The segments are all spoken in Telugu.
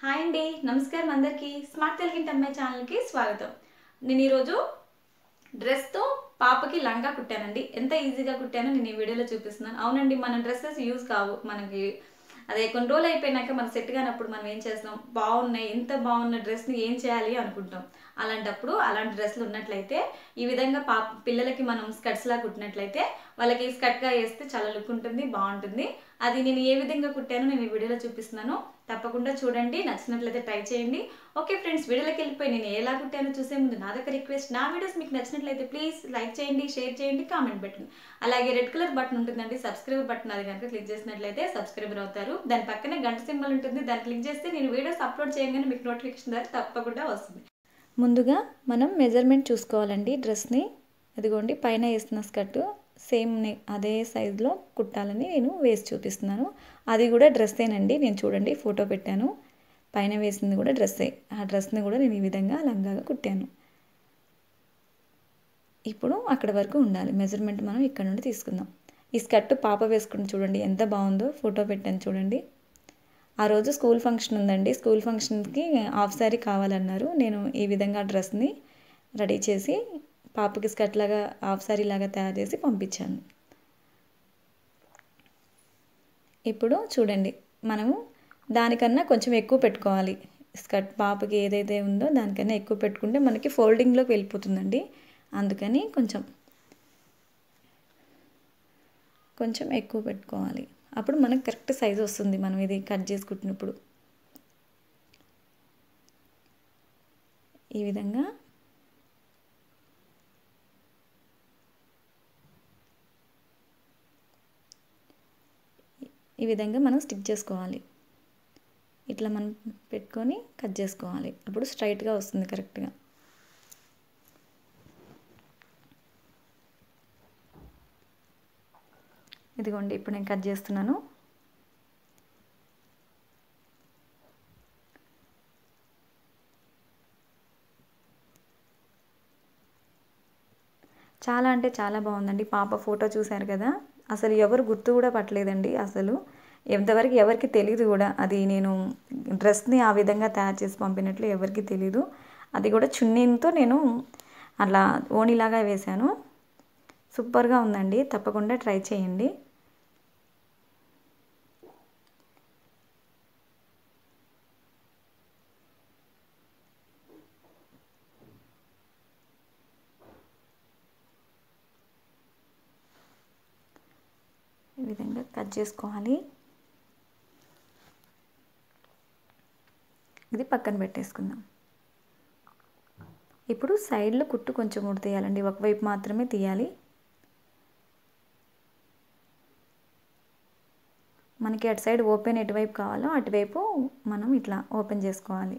హాయ్ అండి నమస్కారం అందరికీ స్మార్ట్ తెలుగింటి అమ్మాయి ఛానల్కి స్వాగతం నేను ఈరోజు డ్రెస్తో పాపకి లంగా కుట్టానండి ఎంత ఈజీగా కుట్టానో నేను ఈ వీడియోలో చూపిస్తున్నాను అవునండి మన డ్రెస్సెస్ యూజ్ కావు మనకి అదే కొన్ని రోజులు అయిపోయినాక మనకు సెట్ కానప్పుడు మనం ఏం చేస్తాం బాగున్నాయి ఎంత బాగున్న డ్రెస్ని ఏం చేయాలి అనుకుంటాం అలాంటప్పుడు అలాంటి డ్రెస్సులు ఉన్నట్లయితే ఈ విధంగా పా పిల్లలకి మనం స్కర్ట్స్లా కుట్టినట్లయితే వాళ్ళకి స్కర్ట్గా వేస్తే చాలా లుక్ ఉంటుంది బాగుంటుంది అది నేను ఏ విధంగా కుట్టానో నేను ఈ వీడియోలో చూపిస్తున్నాను తప్పకుండా చూడండి నచ్చినట్లయితే ట్రై చేయండి ఓకే ఫ్రెండ్స్ వీడియోలోకి వెళ్ళిపోయి నేను ఎలా కుట్టానో చూసే ముందు నా దగ్గర రిక్వెస్ట్ నా వీడియోస్ మీకు నచ్చినట్లయితే ప్లీజ్ లైక్ చేయండి షేర్ చేయండి కామెంట్ పెట్టండి అలాగే రెడ్ కలర్ బటన్ ఉంటుందండి సబ్స్క్రైబ్ బటన్ అది కనుక క్లిక్ చేసినట్లయితే సబ్స్క్రైబర్ అవుతారు దాని పక్కనే గంట సింబల్ ఉంటుంది దాన్ని క్లిక్ చేస్తే నేను వీడియోస్ అప్లోడ్ చేయగానే మీకు నోటిఫికేషన్ ద్వారా తప్పకుండా వస్తుంది ముందుగా మనం మెజర్మెంట్ చూసుకోవాలండి డ్రెస్ని అదిగోండి పైన వేస్తున్న స్కర్ట్ సేమ్ అదే సైజులో కుట్టాలని నేను వేసి చూపిస్తున్నాను అది కూడా డ్రెస్సేనండి నేను చూడండి ఫోటో పెట్టాను పైన వేసింది కూడా డ్రెస్సే ఆ డ్రెస్ని కూడా నేను ఈ విధంగా లంగాగా కుట్టాను ఇప్పుడు అక్కడ వరకు ఉండాలి మెజర్మెంట్ మనం ఇక్కడ నుండి తీసుకుందాం ఈ స్కర్ట్ పాప వేసుకుని చూడండి ఎంత బాగుందో ఫోటో పెట్టాను చూడండి ఆ రోజు స్కూల్ ఫంక్షన్ ఉందండి స్కూల్ ఫంక్షన్కి హాఫ్ శారీ కావాలన్నారు నేను ఈ విధంగా డ్రెస్ని రెడీ చేసి పాపకి స్కర్ట్ లాగా హాఫ్ శారీ లాగా తయారు చేసి పంపించాను ఇప్పుడు చూడండి మనము దానికన్నా కొంచెం ఎక్కువ పెట్టుకోవాలి స్కర్ట్ పాపకి ఏదైతే ఉందో దానికన్నా ఎక్కువ పెట్టుకుంటే మనకి ఫోల్డింగ్లోకి వెళ్ళిపోతుందండి అందుకని కొంచెం కొంచెం ఎక్కువ పెట్టుకోవాలి అప్పుడు మనకు కరెక్ట్ సైజ్ వస్తుంది మనం ఇది కట్ చేసుకుంటున్నప్పుడు ఈ విధంగా ఈ విధంగా మనం స్టిక్ చేసుకోవాలి ఇట్లా మనం పెట్టుకొని కట్ చేసుకోవాలి అప్పుడు స్ట్రైట్గా వస్తుంది కరెక్ట్గా ఇదిగోండి ఇప్పుడు నేను కట్ చేస్తున్నాను చాలా అంటే చాలా బాగుందండి పాప ఫోటో చూశారు కదా అసలు ఎవరు గుర్తు కూడా పట్టలేదండి అసలు ఎంతవరకు ఎవరికి తెలియదు కూడా అది నేను డ్రెస్ని ఆ విధంగా తయారు చేసి పంపినట్లు ఎవరికి తెలీదు అది కూడా చున్నీతో నేను అలా ఓణిలాగా వేశాను సూపర్గా ఉందండి తప్పకుండా ట్రై చేయండి ఈ విధంగా కట్ చేసుకోవాలి ఇది పక్కన పెట్టేసుకుందాం ఇప్పుడు సైడ్లో కుట్టు కొంచెం ముడి తీయాలండి ఒకవైపు మాత్రమే తీయాలి మనకి అటు సైడ్ ఓపెన్ ఎటువైపు కావాలో అటువైపు మనం ఇట్లా ఓపెన్ చేసుకోవాలి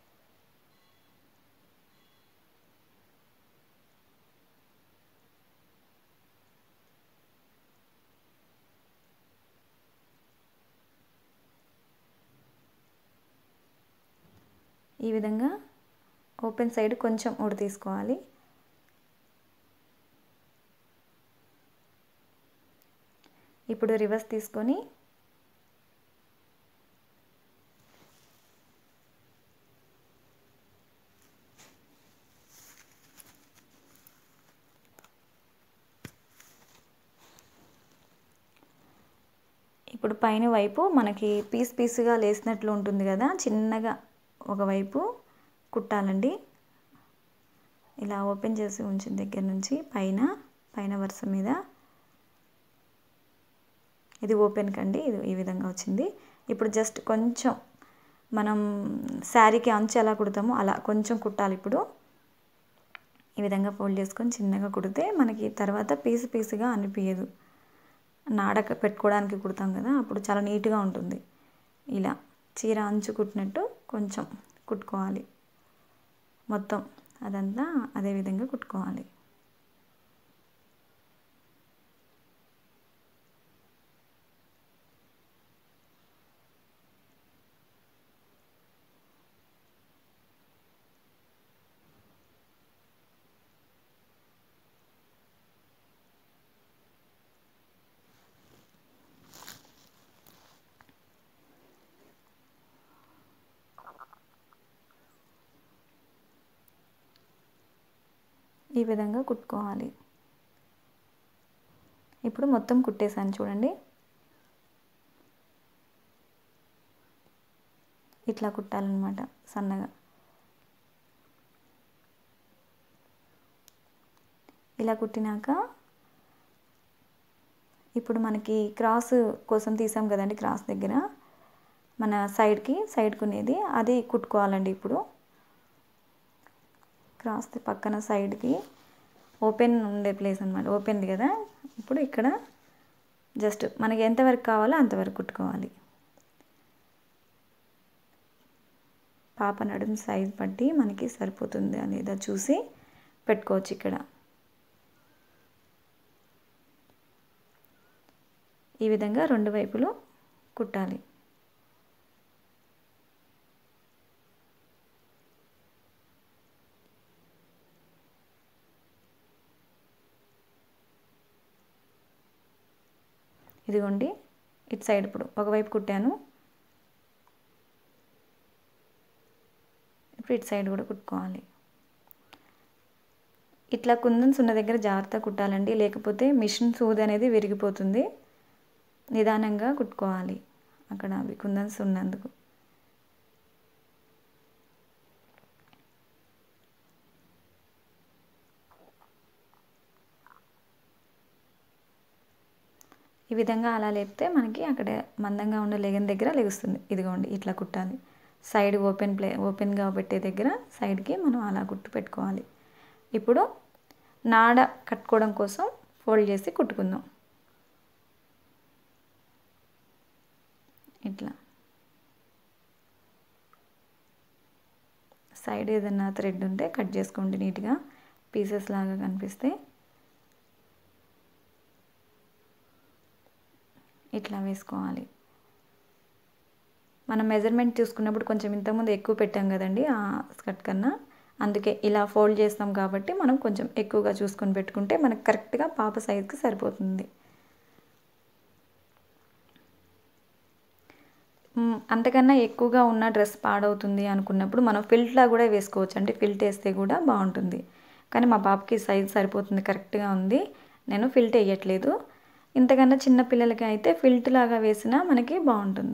ఈ విధంగా ఓపెన్ సైడ్ కొంచెం ఉడి తీసుకోవాలి ఇప్పుడు రివర్స్ తీసుకొని ఇప్పుడు పైన వైపు మనకి పీస్ పీస్గా లేసినట్లు ఉంటుంది కదా చిన్నగా ఒకవైపు కుట్టాలండి ఇలా ఓపెన్ చేసి ఉంచిన దగ్గర నుంచి పైన పైన వరుస మీద ఇది ఓపెన్ కండి ఇది ఈ విధంగా వచ్చింది ఇప్పుడు జస్ట్ కొంచెం మనం శారీకి అంచు ఎలా కుడతామో అలా కొంచెం కుట్టాలి ఇప్పుడు ఈ విధంగా ఫోల్డ్ చేసుకొని చిన్నగా కుడితే మనకి తర్వాత పీసు పీసుగా అనిపించదు నాడక పెట్టుకోవడానికి కుడతాం కదా అప్పుడు చాలా నీట్గా ఉంటుంది ఇలా చీర అంచు కుట్టినట్టు కొంచెం కుట్టుకోవాలి మొత్తం అదంతా అదే విధంగా కుట్టుకోవాలి ఈ విధంగా కుట్టుకోవాలి ఇప్పుడు మొత్తం కుట్టేసాను చూడండి ఇట్లా కుట్టాలన్నమాట సన్నగా ఇలా కుట్టినాక ఇప్పుడు మనకి క్రాస్ కోసం తీసాం కదండి క్రాస్ దగ్గర మన సైడ్కి సైడ్ కొనేది అది కుట్టుకోవాలండి ఇప్పుడు క్రాస్ పక్కన సైడ్కి ఓపెన్ ఉండే ప్లేస్ అనమాట ఓపెన్ది కదా ఇప్పుడు ఇక్కడ జస్ట్ మనకి ఎంతవరకు కావాలో అంతవరకు కుట్టుకోవాలి పాప నడుము సైజ్ బట్టి మనకి సరిపోతుంది లేదా చూసి పెట్టుకోవచ్చు ఇక్కడ ఈ విధంగా రెండు వైపులు కుట్టాలి ఇదిగోండి ఇటు సైడ్ ఇప్పుడు ఒకవైపు కుట్టాను ఇప్పుడు ఇటు సైడ్ కూడా కుట్టుకోవాలి ఇట్లా కుందన్స్ ఉన్న దగ్గర జాగ్రత్త కుట్టాలండి లేకపోతే మిషన్ సూది అనేది విరిగిపోతుంది నిదానంగా కుట్టుకోవాలి అక్కడ అవి కుందన్స్ ఉన్నందుకు ఈ విధంగా అలా లేపితే మనకి అక్కడ మందంగా ఉన్న లెగన్ దగ్గర లెగుస్తుంది ఇదిగోండి ఇట్లా కుట్టాలి సైడ్ ఓపెన్ ప్లే ఓపెన్గా పెట్టే దగ్గర సైడ్కి మనం అలా కుట్టు పెట్టుకోవాలి ఇప్పుడు నాడ కట్టుకోవడం కోసం ఫోల్డ్ చేసి కుట్టుకుందాం ఇట్లా సైడ్ ఏదైనా థ్రెడ్ ఉంటే కట్ చేసుకోండి నీట్గా పీసెస్ లాగా కనిపిస్తే ఇట్లా వేసుకోవాలి మనం మెజర్మెంట్ చూసుకున్నప్పుడు కొంచెం ఇంతకుముందు ఎక్కువ పెట్టాం కదండి ఆ స్కర్ట్ కన్నా అందుకే ఇలా ఫోల్డ్ చేస్తాం కాబట్టి మనం కొంచెం ఎక్కువగా చూసుకొని పెట్టుకుంటే మనకు కరెక్ట్గా పాప సైజ్కి సరిపోతుంది అంతకన్నా ఎక్కువగా ఉన్న డ్రెస్ పాడవుతుంది అనుకున్నప్పుడు మనం ఫిల్ట్లా కూడా వేసుకోవచ్చు అంటే ఫిల్ట్ వేస్తే కూడా బాగుంటుంది కానీ మా పాపకి సైజ్ సరిపోతుంది కరెక్ట్గా ఉంది నేను ఫిల్ట్ వేయట్లేదు ఇంతకన్నా చిన్న పిల్లలకి అయితే ఫిల్ట్ లాగా వేసినా మనకి బాగుంటుంది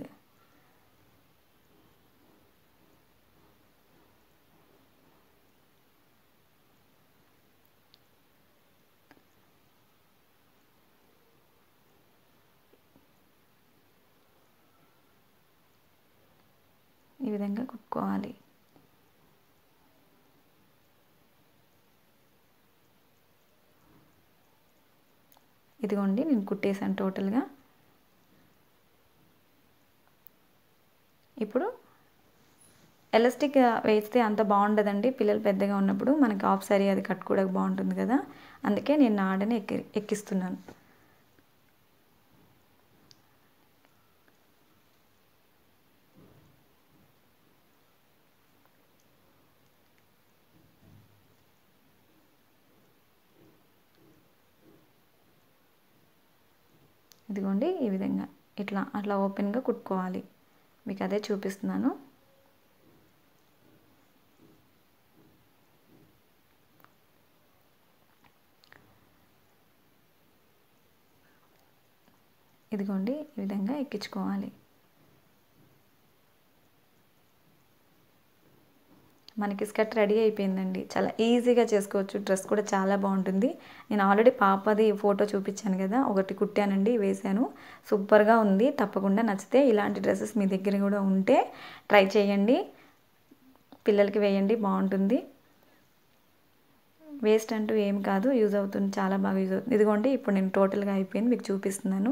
ఈ విధంగా కుట్టుకోవాలి ఇదిగోండి నేను కుట్టేసాను టోటల్గా ఇప్పుడు ఎలాస్టిక్ వేస్తే అంత బాగుండదండి పిల్లలు పెద్దగా ఉన్నప్పుడు మనకి ఆఫ్ సారీ అది కట్టుకోవడానికి బాగుంటుంది కదా అందుకే నేను నా ఆడని ఎక్కి ఎక్కిస్తున్నాను ఇదిగోండి ఈ విధంగా ఇట్లా అట్లా ఓపెన్గా కుట్టుకోవాలి మీకు అదే చూపిస్తున్నాను ఇదిగోండి ఈ విధంగా ఎక్కించుకోవాలి మనకి స్కర్ట్ రెడీ అయిపోయిందండి చాలా ఈజీగా చేసుకోవచ్చు డ్రెస్ కూడా చాలా బాగుంటుంది నేను ఆల్రెడీ పాపది ఫోటో చూపించాను కదా ఒకటి కుట్టానండి వేశాను సూపర్గా ఉంది తప్పకుండా నచ్చితే ఇలాంటి డ్రెస్సెస్ మీ దగ్గర కూడా ఉంటే ట్రై చేయండి పిల్లలకి వేయండి బాగుంటుంది వేస్ట్ అంటూ ఏం కాదు యూజ్ అవుతుంది చాలా బాగా యూజ్ అవుతుంది ఇదిగోండి ఇప్పుడు నేను టోటల్గా అయిపోయింది మీకు చూపిస్తున్నాను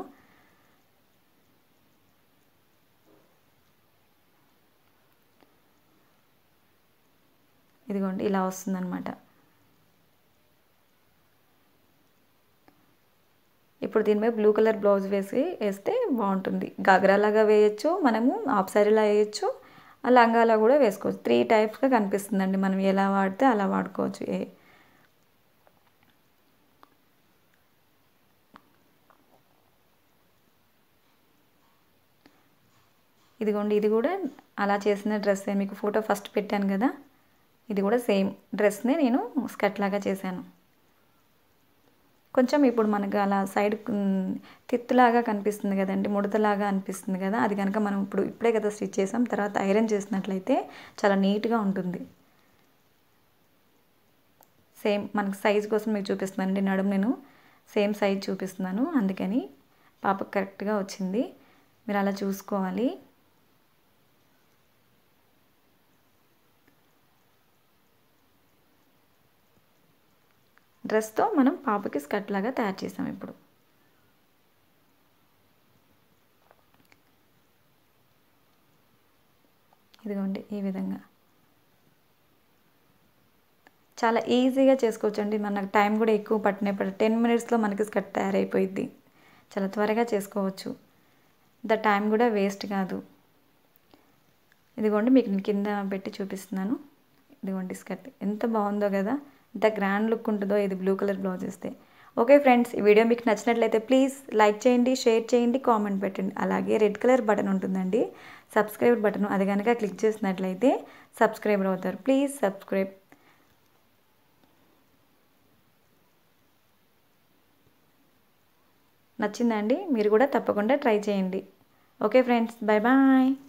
ఇదిగోండి ఇలా వస్తుందన్నమాట ఇప్పుడు దీనిపై బ్లూ కలర్ బ్లౌజ్ వేసి వేస్తే బాగుంటుంది గగరాలాగా వేయచ్చు మనము ఆఫ్ సారీలా వేయచ్చు లంగాలా కూడా వేసుకోవచ్చు త్రీ టైప్స్గా కనిపిస్తుందండి మనం ఎలా వాడితే అలా వాడుకోవచ్చు ఏ ఇదిగోండి ఇది కూడా అలా చేసిన డ్రెస్సే మీకు ఫోటో ఫస్ట్ పెట్టాను కదా ఇది కూడా సేమ్ డ్రెస్నే నేను స్కర్ట్ లాగా చేశాను కొంచెం ఇప్పుడు మనకు అలా సైడ్ మ్, తిత్తులాగా కనిపిస్తుంది కదండి ముడతలాగా అనిపిస్తుంది కదా అది కనుక మనం ఇప్పుడు ఇప్పుడే కదా స్టిచ్ చేసాం తర్వాత ఐరన్ చేసినట్లయితే చాలా నీట్గా ఉంటుంది సేమ్ మనకు సైజ్ కోసం మీకు చూపిస్తున్నానండి నడుము నేను సేమ్ సైజ్ చూపిస్తున్నాను అందుకని పాపకు కరెక్ట్గా వచ్చింది మీరు అలా చూసుకోవాలి డ్రెస్తో మనం పాపకి స్కర్ట్ లాగా తయారు చేసాం ఇప్పుడు ఇదిగోండి ఈ విధంగా చాలా ఈజీగా చేసుకోవచ్చండి మనకు టైం కూడా ఎక్కువ పట్టిన టెన్ మినిట్స్లో మనకి స్కర్ట్ తయారైపోయిద్ది చాలా త్వరగా చేసుకోవచ్చు ద టైం కూడా వేస్ట్ కాదు ఇదిగోండి మీకు నేను కింద పెట్టి చూపిస్తున్నాను ఇదిగోండి స్కర్ట్ ఎంత బాగుందో కదా ఎంత గ్రాండ్ లుక్ ఉంటుందో ఇది బ్లూ కలర్ బ్లౌజ్ ఇస్తే ఓకే ఫ్రెండ్స్ ఈ వీడియో మీకు నచ్చినట్లయితే ప్లీజ్ లైక్ చేయండి షేర్ చేయండి కామెంట్ పెట్టండి అలాగే రెడ్ కలర్ బటన్ ఉంటుందండి సబ్స్క్రైబ్ బటన్ అది కనుక క్లిక్ చేసినట్లయితే సబ్స్క్రైబర్ అవుతారు ప్లీజ్ సబ్స్క్రైబ్ నచ్చిందండి మీరు కూడా తప్పకుండా ట్రై చేయండి ఓకే ఫ్రెండ్స్ బాయ్ బాయ్